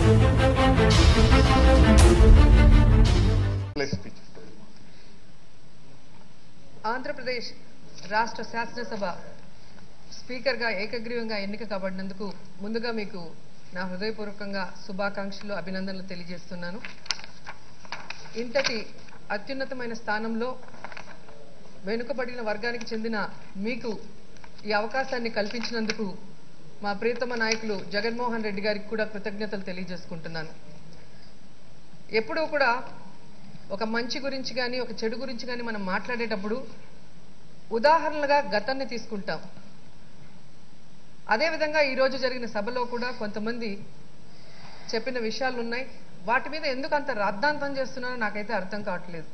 speech Andhra Pradesh రాష్ట్ర శాసనసభ స్పీకర్గా ఏకగ్రీవంగా ఎన్నిక కాబడినందుకు ముందుగా మీకు నా హృదయపూర్వకంగా శుభాకాంక్షలు అభినందనలు తెలియజేస్తున్నాను ఇంతటి అత్యున్నతమైన స్థానంలో వెనుకబడిన వర్గానికి చెందిన మీకు ఈ అవకాశాన్ని కల్పించినందుకు మా ప్రియతమ నాయకులు జగన్మోహన్ రెడ్డి గారికి కూడా కృతజ్ఞతలు తెలియజేసుకుంటున్నాను ఎప్పుడూ కూడా ఒక మంచి గురించి కానీ ఒక చెడు గురించి కానీ మనం మాట్లాడేటప్పుడు ఉదాహరణలుగా గతాన్ని తీసుకుంటాం అదేవిధంగా ఈరోజు జరిగిన సభలో కూడా కొంతమంది చెప్పిన విషయాలు ఉన్నాయి వాటి మీద ఎందుకు అంత రాద్ధాంతం చేస్తున్నారో నాకైతే అర్థం కావట్లేదు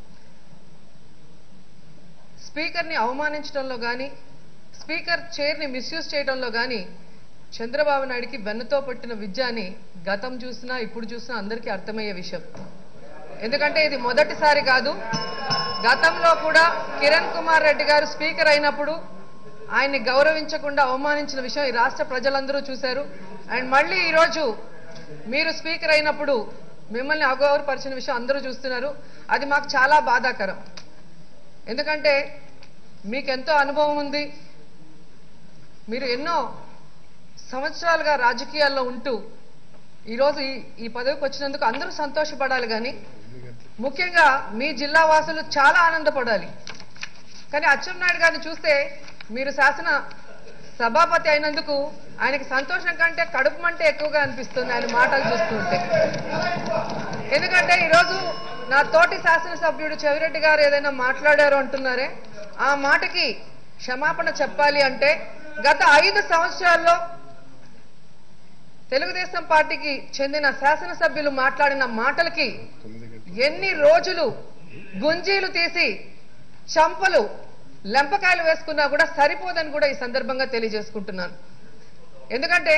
స్పీకర్ని అవమానించడంలో కానీ స్పీకర్ చైర్ని మిస్యూజ్ చేయడంలో కానీ చంద్రబాబు నాయుడికి వెన్నుతో పట్టిన విద్య అని గతం చూసినా ఇప్పుడు చూసినా అందరికీ అర్థమయ్యే విషయం ఎందుకంటే ఇది మొదటిసారి కాదు గతంలో కూడా కిరణ్ కుమార్ రెడ్డి గారు స్పీకర్ అయినప్పుడు ఆయన్ని గౌరవించకుండా అవమానించిన విషయం ఈ రాష్ట్ర ప్రజలందరూ చూశారు అండ్ మళ్ళీ ఈరోజు మీరు స్పీకర్ అయినప్పుడు మిమ్మల్ని అగౌరవపరిచిన విషయం అందరూ చూస్తున్నారు అది మాకు చాలా బాధాకరం ఎందుకంటే మీకెంతో అనుభవం ఉంది మీరు ఎన్నో సంవత్సరాలుగా రాజకీయాల్లో ఉంటూ ఈరోజు ఈ ఈ పదవికి వచ్చినందుకు అందరూ సంతోషపడాలి కానీ ముఖ్యంగా మీ జిల్లా వాసులు చాలా ఆనందపడాలి కానీ అచ్చెన్నాయుడు గారిని చూస్తే మీరు శాసన సభాపతి అయినందుకు ఆయనకి సంతోషం కంటే కడుపు మంటే ఎక్కువగా అనిపిస్తుంది ఆయన మాటలు చూస్తుంటే ఎందుకంటే ఈరోజు నా తోటి శాసనసభ్యుడు చెవిరెడ్డి గారు ఏదైనా మాట్లాడారు అంటున్నారే ఆ మాటకి క్షమాపణ చెప్పాలి అంటే గత ఐదు సంవత్సరాల్లో తెలుగుదేశం పార్టీకి చెందిన శాసనసభ్యులు మాట్లాడిన మాటలకి ఎన్ని రోజులు గుంజీలు తీసి చంపలు లెంపకాయలు వేసుకున్నా కూడా సరిపోదని కూడా ఈ సందర్భంగా తెలియజేసుకుంటున్నాను ఎందుకంటే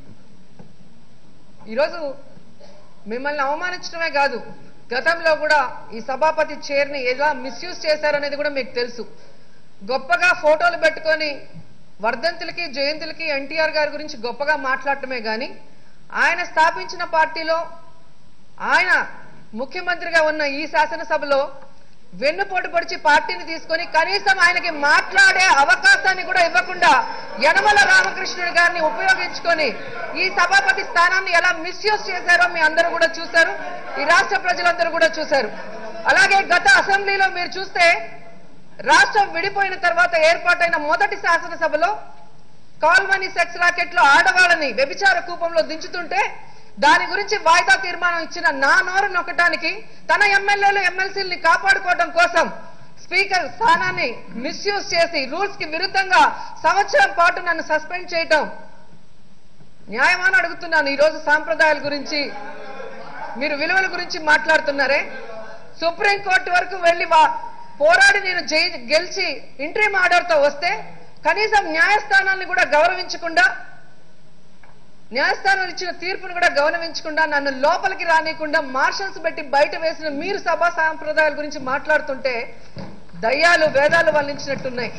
ఈరోజు మిమ్మల్ని అవమానించడమే కాదు గతంలో కూడా ఈ సభాపతి చైర్ని ఎలా మిస్యూజ్ చేశారనేది కూడా మీకు తెలుసు గొప్పగా ఫోటోలు పెట్టుకొని వర్ధంతులకి జయంతులకి ఎన్టీఆర్ గారి గురించి గొప్పగా మాట్లాడటమే కానీ ఆయన స్థాపించిన పార్టీలో ఆయన ముఖ్యమంత్రిగా ఉన్న ఈ శాసనసభలో వెన్నుపోటు పొడిచి పార్టీని తీసుకొని కనీసం ఆయనకి మాట్లాడే అవకాశాన్ని కూడా ఇవ్వకుండా యనమల రామకృష్ణుడి గారిని ఉపయోగించుకొని ఈ సభాపతి స్థానాన్ని ఎలా మిస్యూజ్ చేశారో మీ అందరూ కూడా చూశారు ఈ రాష్ట్ర ప్రజలందరూ కూడా చూశారు అలాగే గత అసెంబ్లీలో మీరు చూస్తే రాష్ట్రం విడిపోయిన తర్వాత ఏర్పాటైన మొదటి శాసనసభలో కాల్మనీ సెక్స్ రాకెట్ లో ఆడవాళ్ళని వ్యభిచార కూపంలో దించుతుంటే దాని గురించి వాయిదా తీర్మానం ఇచ్చిన నా నోరు నొక్కటానికి తన ఎమ్మెల్యేలు ఎమ్మెల్సీలని కాపాడుకోవడం కోసం స్పీకర్ స్థానాన్ని మిస్యూజ్ చేసి రూల్స్ కి విరుద్ధంగా సంవత్సరం పాటు నన్ను సస్పెండ్ చేయటం న్యాయమాని అడుగుతున్నాను ఈరోజు సాంప్రదాయాల గురించి మీరు విలువల గురించి మాట్లాడుతున్నారే సుప్రీంకోర్టు వరకు వెళ్లి వా- పోరాడి నేను జై గెలిచి ఇంట్రీమ్ ఆర్డర్తో వస్తే కనీసం న్యాయస్థానాన్ని కూడా గౌరవించకుండా న్యాయస్థానం ఇచ్చిన తీర్పును కూడా గౌరవించకుండా నన్ను లోపలికి రానియకుండా మార్షల్స్ పెట్టి బయట వేసిన మీరు సభా సాంప్రదాయాల గురించి మాట్లాడుతుంటే దయ్యాలు వేదాలు వల్లించినట్టున్నాయి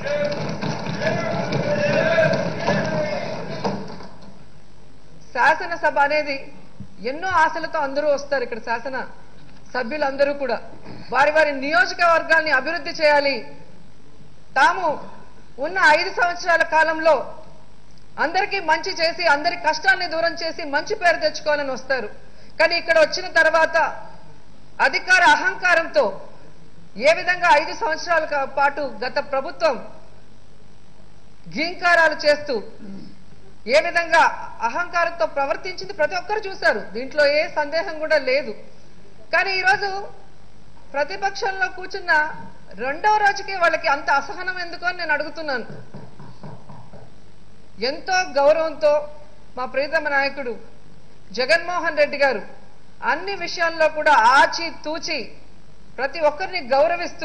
శాసనసభ అనేది ఎన్నో ఆశలతో అందరూ వస్తారు ఇక్కడ శాసన సభ్యులందరూ కూడా వారి వారి నియోజకవర్గాల్ని అభివృద్ధి చేయాలి తాము ఉన్న ఐదు సంవత్సరాల కాలంలో అందరికీ మంచి చేసి అందరి కష్టాల్ని దూరం చేసి మంచి పేరు తెచ్చుకోవాలని వస్తారు కానీ ఇక్కడ వచ్చిన తర్వాత అధికార అహంకారంతో ఏ విధంగా ఐదు సంవత్సరాల కా- పాటు గత ప్రభుత్వం ఘీంకారాలు చేస్తూ ఏ విధంగా అహంకారంతో ప్రవర్తించింది ప్రతి ఒక్కరు చూశారు దీంట్లో ఏ సందేహం కూడా లేదు కానీ ఈరోజు ప్రతిపక్షంలో కూర్చున్న రెండవ రోజుకే వాళ్ళకి అంత అసహనం ఎందుకు అని నేను అడుగుతున్నాను ఎంతో గౌరవంతో మా ప్రీతమ నాయకుడు జగన్మోహన్ రెడ్డి గారు అన్ని విషయాల్లో కూడా ఆచి తూచి ప్రతి ఒక్కరిని గౌరవిస్తూ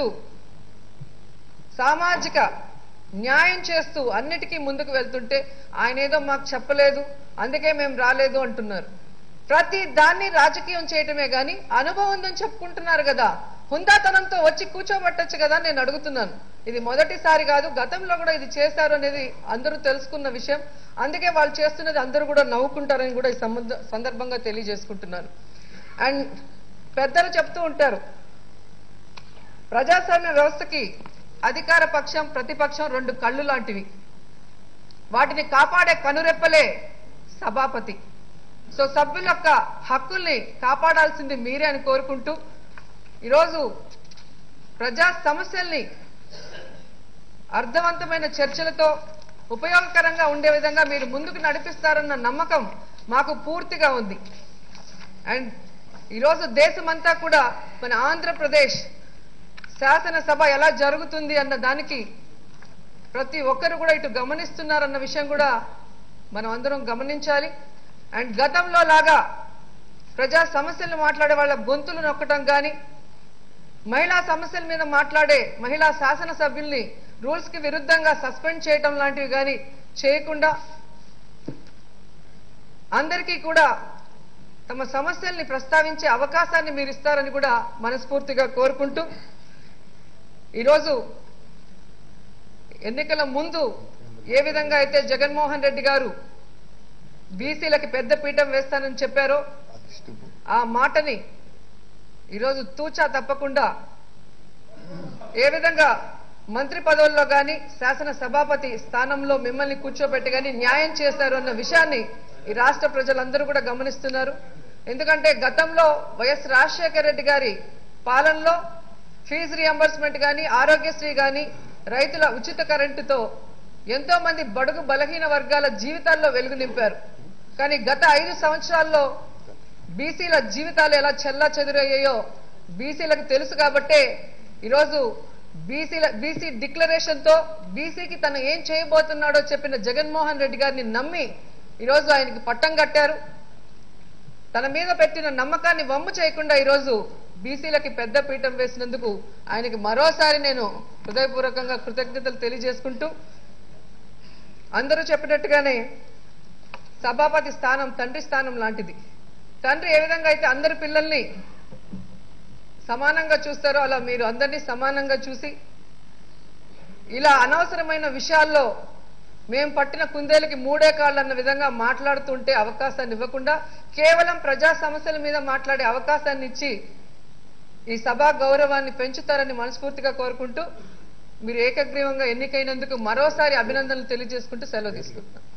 సామాజిక న్యాయం చేస్తూ అన్నిటికీ ముందుకు వెళ్తుంటే ఆయన ఏదో మాకు చెప్పలేదు అందుకే మేము రాలేదు అంటున్నారు ప్రతి దాన్ని రాజకీయం చేయటమే గాని అనుభవం ఉందని చెప్పుకుంటున్నారు కదా హుందాతనంతో వచ్చి కూర్చోబెట్టచ్చు కదా అని నేను అడుగుతున్నాను ఇది మొదటిసారి కాదు గతంలో కూడా ఇది చేశారు అనేది అందరూ తెలుసుకున్న విషయం అందుకే వాళ్ళు చేస్తున్నది అందరూ కూడా నవ్వుకుంటారని కూడా ఈ సంబంధ సందర్భంగా తెలియజేసుకుంటున్నాను అండ్ పెద్దలు చెప్తూ ఉంటారు ప్రజాస్వామ్య వ్యవస్థకి అధికార పక్షం ప్రతిపక్షం రెండు కళ్ళు లాంటివి వాటిని కాపాడే కనురెప్పలే సభాపతి సో సభ్యుల యొక్క హక్కుల్ని కాపాడాల్సింది మీరే అని కోరుకుంటూ ఈరోజు ప్రజా సమస్యల్ని అర్థవంతమైన చర్చలతో ఉపయోగకరంగా ఉండే విధంగా మీరు ముందుకు నడిపిస్తారన్న నమ్మకం మాకు పూర్తిగా ఉంది అండ్ ఈరోజు దేశమంతా కూడా మన ఆంధ్రప్రదేశ్ శాసనసభ ఎలా జరుగుతుంది అన్న దానికి ప్రతి ఒక్కరు కూడా ఇటు గమనిస్తున్నారన్న విషయం కూడా మనం అందరం గమనించాలి అండ్ గతంలో లాగా ప్రజా సమస్యలు మాట్లాడే వాళ్ళ గొంతులు నొక్కటం కానీ మహిళా సమస్యల మీద మాట్లాడే మహిళా శాసనసభ్యుల్ని రూల్స్ కి విరుద్ధంగా సస్పెండ్ చేయటం లాంటివి కానీ చేయకుండా అందరికీ కూడా తమ సమస్యల్ని ప్రస్తావించే అవకాశాన్ని మీరు ఇస్తారని కూడా మనస్ఫూర్తిగా కోరుకుంటూ ఈరోజు ఎన్నికల ముందు ఏ విధంగా అయితే జగన్మోహన్ రెడ్డి గారు బీసీలకి పెద్ద పీఠం వేస్తానని చెప్పారో ఆ మాటని ఈరోజు తూచా తప్పకుండా ఏ విధంగా మంత్రి పదవుల్లో కానీ శాసన సభాపతి స్థానంలో మిమ్మల్ని కూర్చోబెట్టి కానీ న్యాయం చేశారు అన్న విషయాన్ని ఈ రాష్ట్ర ప్రజలందరూ కూడా గమనిస్తున్నారు ఎందుకంటే గతంలో వైఎస్ రాజశేఖర రెడ్డి గారి పాలనలో ఫీజు రియంబర్స్మెంట్ కానీ ఆరోగ్యశ్రీ కానీ రైతుల ఉచిత కరెంటుతో ఎంతో మంది బడుగు బలహీన వర్గాల జీవితాల్లో వెలుగు నింపారు కానీ గత ఐదు సంవత్సరాల్లో బీసీల జీవితాలు ఎలా చెల్లా చెదురయ్యాయో బీసీలకు తెలుసు కాబట్టే ఈరోజు బీసీల బీసీ డిక్లరేషన్ తో బీసీకి తను ఏం చేయబోతున్నాడో చెప్పిన జగన్మోహన్ రెడ్డి గారిని నమ్మి ఈరోజు ఆయనకి పట్టం కట్టారు తన మీద పెట్టిన నమ్మకాన్ని వమ్ము చేయకుండా ఈరోజు బీసీలకి పెద్ద పీఠం వేసినందుకు ఆయనకి మరోసారి నేను హృదయపూర్వకంగా కృతజ్ఞతలు తెలియజేసుకుంటూ అందరూ చెప్పినట్టుగానే సభాపతి స్థానం తండ్రి స్థానం లాంటిది తండ్రి ఏ విధంగా అయితే అందరి పిల్లల్ని సమానంగా చూస్తారో అలా మీరు అందరినీ సమానంగా చూసి ఇలా అనవసరమైన విషయాల్లో మేం పట్టిన కుందేలకి మూడే కాళ్ళు అన్న విధంగా మాట్లాడుతుంటే అవకాశాన్ని ఇవ్వకుండా కేవలం ప్రజా సమస్యల మీద మాట్లాడే అవకాశాన్ని ఇచ్చి ఈ సభా గౌరవాన్ని పెంచుతారని మనస్ఫూర్తిగా కోరుకుంటూ మీరు ఏకగ్రీవంగా ఎన్నికైనందుకు మరోసారి అభినందనలు తెలియజేసుకుంటూ సెలవు తీసుకుంటున్నాను